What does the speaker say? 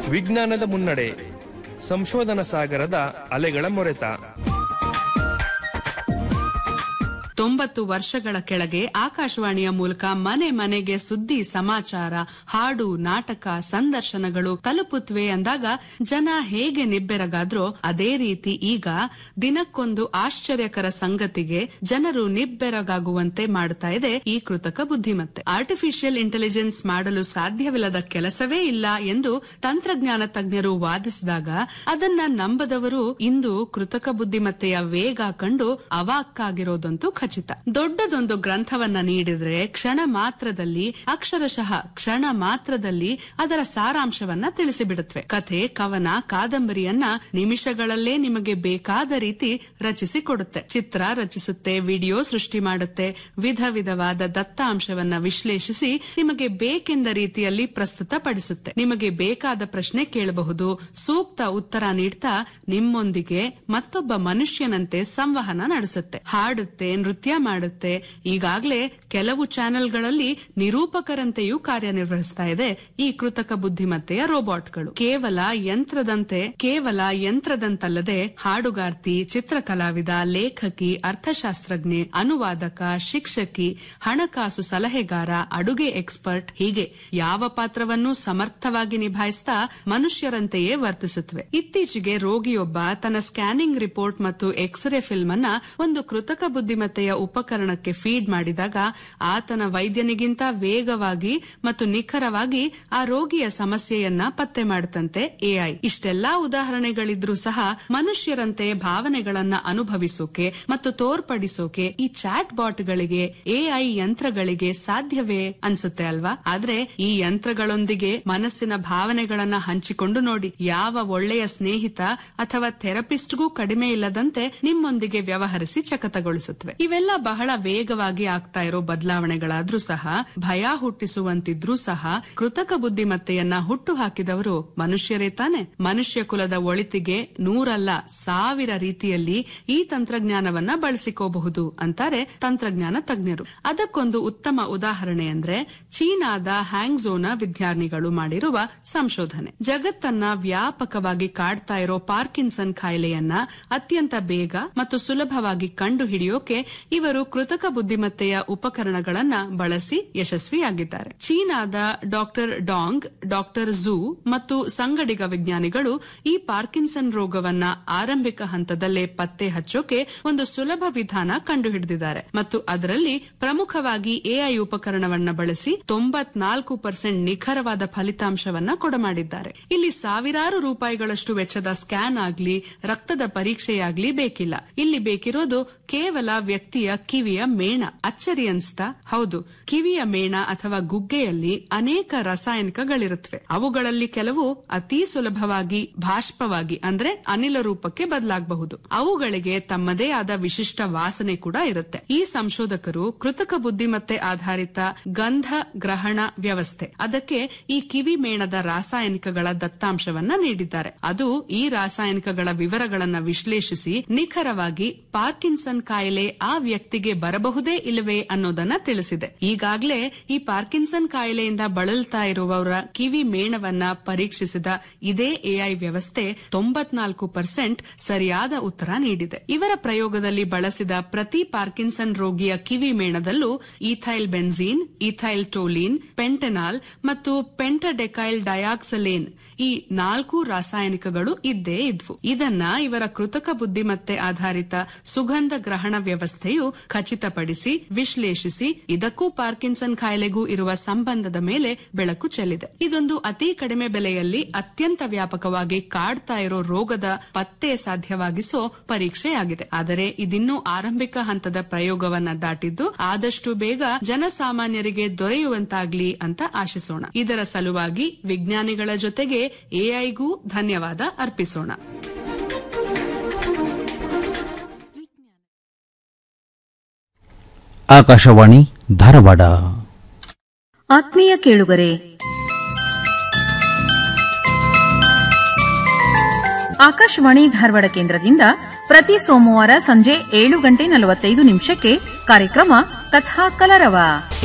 ವಿಜ್ಞಾನದ ಮುನ್ನಡೆ ಸಂಶೋಧನಾ ಸಾಗರದ ಅಲೆಗಳ ಮೊರೆತ ತೊಂಬತ್ತು ವರ್ಷಗಳ ಕೆಳಗೆ ಆಕಾಶವಾಣಿಯ ಮೂಲಕ ಮನೆ ಮನೆಗೆ ಸುದ್ದಿ ಸಮಾಚಾರ ಹಾಡು ನಾಟಕ ಸಂದರ್ಶನಗಳು ತಲುಪುತ್ತವೆ ಅಂದಾಗ ಜನ ಹೇಗೆ ನಿಬ್ಬೆರಗಾದ್ರೋ ಅದೇ ರೀತಿ ಈಗ ದಿನಕ್ಕೊಂದು ಆಶ್ಚರ್ಯಕರ ಸಂಗತಿಗೆ ಜನರು ನಿಬ್ಬೆರಗಾಗುವಂತೆ ಮಾಡುತ್ತಾ ಇದೆ ಈ ಕೃತಕ ಬುದ್ಧಿಮತ್ತೆ ಆರ್ಟಿಫಿಷಿಯಲ್ ಇಂಟೆಲಿಜೆನ್ಸ್ ಮಾಡಲು ಸಾಧ್ಯವಿಲ್ಲದ ಕೆಲಸವೇ ಇಲ್ಲ ಎಂದು ತಂತ್ರಜ್ಞಾನ ತಜ್ಞರು ವಾದಿಸಿದಾಗ ಅದನ್ನ ನಂಬದವರು ಇಂದು ಕೃತಕ ಬುದ್ಧಿಮತ್ತೆಯ ವೇಗ ಕಂಡು ಅವಾಕ್ಕಾಗಿರೋದಂತೂ ಖಚಿತ ದೊಡ್ಡದೊಂದು ಗ್ರಂಥವನ್ನ ನೀಡಿದ್ರೆ ಕ್ಷಣ ಮಾತ್ರದಲ್ಲಿ ಅಕ್ಷರಶಃ ಕ್ಷಣ ಮಾತ್ರದಲ್ಲಿ ಅದರ ಸಾರಾಂಶವನ್ನ ತಿಳಿಸಿಬಿಡುತ್ತವೆ ಕಥೆ ಕವನ ಕಾದಂಬರಿಯನ್ನ ನಿಮಿಷಗಳಲ್ಲೇ ನಿಮಗೆ ಬೇಕಾದ ರೀತಿ ರಚಿಸಿ ಕೊಡುತ್ತೆ ಚಿತ್ರ ರಚಿಸುತ್ತೆ ವಿಡಿಯೋ ಸೃಷ್ಟಿ ಮಾಡುತ್ತೆ ವಿಧ ವಿಧವಾದ ದತ್ತಾಂಶವನ್ನ ವಿಶ್ಲೇಷಿಸಿ ನಿಮಗೆ ಬೇಕೆಂದ ರೀತಿಯಲ್ಲಿ ಪ್ರಸ್ತುತಪಡಿಸುತ್ತೆ ನಿಮಗೆ ಬೇಕಾದ ಪ್ರಶ್ನೆ ಕೇಳಬಹುದು ಸೂಕ್ತ ಉತ್ತರ ನೀಡ್ತಾ ನಿಮ್ಮೊಂದಿಗೆ ಮತ್ತೊಬ್ಬ ಮನುಷ್ಯನಂತೆ ಸಂವಹನ ನಡೆಸುತ್ತೆ ಹಾಡುತ್ತೆ ನೃತ್ಯ ಮಾಡುತ್ತೆ ಈಗಾಗಲೇ ಕೆಲವು ಚಾನೆಲ್ಗಳಲ್ಲಿ ನಿರೂಪಕರಂತೆಯೂ ಕಾರ್ಯನಿರ್ವಹಿಸ್ತಾ ಇದೆ ಈ ಕೃತಕ ಬುದ್ಧಿಮತ್ತೆಯ ರೋಬೋಟ್ಗಳು ಕೇವಲ ಯಂತ್ರದಂತೆ ಕೇವಲ ಯಂತ್ರದಂತಲ್ಲದೆ ಹಾಡುಗಾರ್ತಿ ಚಿತ್ರಕಲಾವಿದ ಲೇಖಕಿ ಅರ್ಥಶಾಸ್ತ್ರಜ್ಞೆ ಅನುವಾದಕ ಶಿಕ್ಷಕಿ ಹಣಕಾಸು ಸಲಹೆಗಾರ ಅಡುಗೆ ಎಕ್ಸ್ಪರ್ಟ್ ಹೀಗೆ ಯಾವ ಪಾತ್ರವನ್ನೂ ಸಮರ್ಥವಾಗಿ ನಿಭಾಯಿಸ್ತಾ ಮನುಷ್ಯರಂತೆಯೇ ವರ್ತಿಸುತ್ತವೆ ಇತ್ತೀಚೆಗೆ ರೋಗಿಯೊಬ್ಬ ತನ್ನ ಸ್ಕ್ಯಾನಿಂಗ್ ರಿಪೋರ್ಟ್ ಮತ್ತು ಎಕ್ಸ್ರೇ ಫಿಲ್ಮ್ ಅನ್ನ ಒಂದು ಕೃತಕ ಬುದ್ಧಿಮತ್ತೆಯ ಉಪಕರಣಕ್ಕೆ ಫೀಡ್ ಮಾಡಿದಾಗ ಆತನ ವೈದ್ಯನಿಗಿಂತ ವೇಗವಾಗಿ ಮತ್ತು ನಿಖರವಾಗಿ ಆ ರೋಗಿಯ ಸಮಸ್ಯೆಯನ್ನ ಪತ್ತೆ ಮಾಡುತ್ತಂತೆ ಎಐ ಇಷ್ಟೆಲ್ಲಾ ಉದಾಹರಣೆಗಳಿದ್ರೂ ಸಹ ಮನುಷ್ಯರಂತೆ ಭಾವನೆಗಳನ್ನ ಅನುಭವಿಸೋಕೆ ಮತ್ತು ತೋರ್ಪಡಿಸೋಕೆ ಈ ಚಾಟ್ ಬಾಟ್ಗಳಿಗೆ ಎಐ ಯಂತ್ರಗಳಿಗೆ ಸಾಧ್ಯವೇ ಅನ್ಸುತ್ತೆ ಅಲ್ವಾ ಆದ್ರೆ ಈ ಯಂತ್ರಗಳೊಂದಿಗೆ ಮನಸ್ಸಿನ ಭಾವನೆಗಳನ್ನ ಹಂಚಿಕೊಂಡು ನೋಡಿ ಯಾವ ಒಳ್ಳೆಯ ಸ್ನೇಹಿತ ಅಥವಾ ಥೆರಪಿಸ್ಟ್ಗೂ ಕಡಿಮೆ ಇಲ್ಲದಂತೆ ನಿಮ್ಮೊಂದಿಗೆ ವ್ಯವಹರಿಸಿ ಚಕತಗೊಳಿಸುತ್ತವೆ ಇವೆಲ್ಲ ಬಹಳ ವೇಗವಾಗಿ ಆಗ್ತಾ ಇರೋ ಬದಲಾವಣೆಗಳಾದ್ರೂ ಸಹ ಭಯ ಹುಟ್ಟಿಸುವಂತಿದ್ರೂ ಸಹ ಕೃತಕ ಬುದ್ಧಿಮತ್ತೆಯನ್ನ ಹುಟ್ಟು ಹಾಕಿದವರು ಮನುಷ್ಯರೇ ತಾನೆ ಮನುಷ್ಯ ಕುಲದ ಒಳಿತಿಗೆ ನೂರಲ್ಲ ಸಾವಿರ ರೀತಿಯಲ್ಲಿ ಈ ತಂತ್ರಜ್ಞಾನವನ್ನ ಬಳಸಿಕೋಬಹುದು ಅಂತಾರೆ ತಂತ್ರಜ್ಞಾನ ತಜ್ಞರು ಅದಕ್ಕೊಂದು ಉತ್ತಮ ಉದಾಹರಣೆ ಅಂದ್ರೆ ಚೀನಾದ ಹ್ಯಾಂಗ್ಝೋನ ವಿದ್ಯಾರ್ಥಿಗಳು ಮಾಡಿರುವ ಸಂಶೋಧನೆ ಜಗತ್ತನ್ನ ವ್ಯಾಪಕವಾಗಿ ಕಾಡ್ತಾ ಇರೋ ಪಾರ್ಕಿನ್ಸನ್ ಕಾಯಿಲೆಯನ್ನ ಅತ್ಯಂತ ಬೇಗ ಮತ್ತು ಸುಲಭವಾಗಿ ಕಂಡು ಹಿಡಿಯೋಕೆ ಇವರು ಕೃತಕ ಬುದ್ಧಿಮತ್ತೆಯ ಉಪಕರಣಗಳನ್ನ ಬಳಸಿ ಯಶಸ್ವಿಯಾಗಿದ್ದಾರೆ ಚೀನಾದ ಡಾಕ್ಟರ್ ಡಾಂಗ್ ಡಾಕ್ಟರ್ ಝೂ ಮತ್ತು ಸಂಗಡಿಗ ವಿಜ್ಞಾನಿಗಳು ಈ ಪಾರ್ಕಿನ್ಸನ್ ರೋಗವನ್ನ ಆರಂಭಿಕ ಹಂತದಲ್ಲೇ ಪತ್ತೆ ಹಚ್ಚೋಕೆ ಒಂದು ಸುಲಭ ವಿಧಾನ ಕಂಡುಹಿಡಿದಿದ್ದಾರೆ ಮತ್ತು ಅದರಲ್ಲಿ ಪ್ರಮುಖವಾಗಿ ಎಐ ಉಪಕರಣವನ್ನ ಬಳಸಿ ತೊಂಬತ್ನಾಲ್ಕು ಪರ್ಸೆಂಟ್ ನಿಖರವಾದ ಫಲಿತಾಂಶವನ್ನ ಕೊಡಮಾಡಿದ್ದಾರೆ ಇಲ್ಲಿ ಸಾವಿರಾರು ರೂಪಾಯಿಗಳಷ್ಟು ವೆಚ್ಚದ ಸ್ಕ್ಯಾನ್ ಆಗ್ಲಿ ರಕ್ತದ ಪರೀಕ್ಷೆಯಾಗ್ಲಿ ಬೇಕಿಲ್ಲ ಇಲ್ಲಿ ಬೇಕಿರೋದು ಕೇವಲ ವ್ಯಕ್ತಿಯ ಕಿವಿಯ ಮೇಣ ಅಚ್ಚರಿ ಅನ್ಸ್ತಾ ಹೌದು ಕಿವಿಯ ಮೇಣ ಅಥವಾ ಗುಗ್ಗೆಯಲ್ಲಿ ಅನೇಕ ರಾಸಾಯನಿಕಗಳಿರುತ್ತವೆ ಅವುಗಳಲ್ಲಿ ಕೆಲವು ಅತಿ ಸುಲಭವಾಗಿ ಬಾಷ್ಪವಾಗಿ ಅಂದ್ರೆ ಅನಿಲ ರೂಪಕ್ಕೆ ಬದಲಾಗಬಹುದು ಅವುಗಳಿಗೆ ತಮ್ಮದೇ ಆದ ವಿಶಿಷ್ಟ ವಾಸನೆ ಕೂಡ ಇರುತ್ತೆ ಈ ಸಂಶೋಧಕರು ಕೃತಕ ಬುದ್ಧಿಮತ್ತೆ ಆಧಾರಿತ ಗಂಧ ಗ್ರಹಣ ವ್ಯವಸ್ಥೆ ಅದಕ್ಕೆ ಈ ಕಿವಿ ಮೇಣದ ರಾಸಾಯನಿಕಗಳ ದತ್ತಾಂಶವನ್ನ ನೀಡಿದ್ದಾರೆ ಅದು ಈ ರಾಸಾಯನಿಕಗಳ ವಿವರಗಳನ್ನ ವಿಶ್ಲೇಷಿಸಿ ನಿಖರವಾಗಿ ಪಾರ್ಕಿನ್ಸನ್ ಕಾಯಿಲೆ ಆ ವ್ಯಕ್ತಿಗೆ ಬರಬಹುದೇ ಇಲ್ಲವೇ ಅನ್ನೋದನ್ನ ತಿಳಿಸಿದೆ ಈಗಾಗಲೇ ಈ ಪಾರ್ಕಿನ್ಸನ್ ಕಾಯಿಲೆಯಿಂದ ಬಳಲ್ತಾ ಇರುವವರ ಕಿವಿ ಮೇಣವನ್ನ ಪರೀಕ್ಷಿಸಿದ ಇದೇ ಎಐ ವ್ಯವಸ್ಥೆ ತೊಂಬತ್ನಾಲ್ಕು ಪರ್ಸೆಂಟ್ ಸರಿಯಾದ ಉತ್ತರ ನೀಡಿದೆ ಇವರ ಪ್ರಯೋಗದಲ್ಲಿ ಬಳಸಿದ ಪ್ರತಿ ಪಾರ್ಕಿನ್ಸನ್ ರೋಗಿಯ ಕಿವಿ ಮೇಣದಲ್ಲೂ ethyl benzene ethyl toluene pentanol ಮತ್ತು ಪೆಂಟಡೆಕೈಲ್ ಡಯಾಕ್ಸಲೇನ್ ಈ ನಾಲ್ಕು ರಾಸಾಯನಿಕಗಳು ಇದ್ದೇ ಇದ್ವು ಇದನ್ನ ಇವರ ಕೃತಕ ಬುದ್ಧಿಮತ್ತೆ ಆಧಾರಿತ ಸುಗಂಧ ಗ್ರಹಣ ವ್ಯವಸ್ಥೆಯು ಖಚಿತಪಡಿಸಿ ವಿಶ್ಲೇಷಿಸಿ ಇದಕ್ಕೂ ಪಾರ್ಕಿನ್ಸನ್ ಕಾಯಿಲೆಗೂ ಇರುವ ಸಂಬಂಧದ ಮೇಲೆ ಬೆಳಕು ಚೆಲ್ಲಿದೆ ಇದೊಂದು ಅತಿ ಕಡಿಮೆ ಬೆಲೆಯಲ್ಲಿ ಅತ್ಯಂತ ವ್ಯಾಪಕವಾಗಿ ಕಾಡ್ತಾ ಇರೋ ರೋಗದ ಪತ್ತೆ ಸಾಧ್ಯವಾಗಿಸೋ ಪರೀಕ್ಷೆಯಾಗಿದೆ ಆದರೆ ಇದಿನ್ನೂ ಆರಂಭಿಕ ಹಂತದ ಪ್ರಯೋಗವನ್ನ ದಾಟಿದ್ದು ಆದಷ್ಟು ಬೇಗ ಜನಸಾಮಾನ್ಯರಿಗೆ ದೊರೆಯುವಂತಾಗ್ಲಿ ಅಂತ ಆಶಿಸೋಣ ಇದರ ಸಲುವಾಗಿ ವಿಜ್ಞಾನಿಗಳ ಜೊತೆಗೆ ಎಐಗೂ ಧನ್ಯವಾದ ಅರ್ಪಿಸೋಣ ಆಕಾಶವಾಣಿ ಧಾರವಾಡ ಆತ್ಮೀಯ ಕೇಳುಗರೆ ಆಕಾಶವಾಣಿ ಧಾರವಾಡ ಕೇಂದ್ರದಿಂದ ಪ್ರತಿ ಸೋಮವಾರ ಸಂಜೆ ಏಳು ಗಂಟೆ ನಲವತ್ತೈದು ನಿಮಿಷಕ್ಕೆ ಕಾರ್ಯಕ್ರಮ ಕಥಾ ಕಲರವ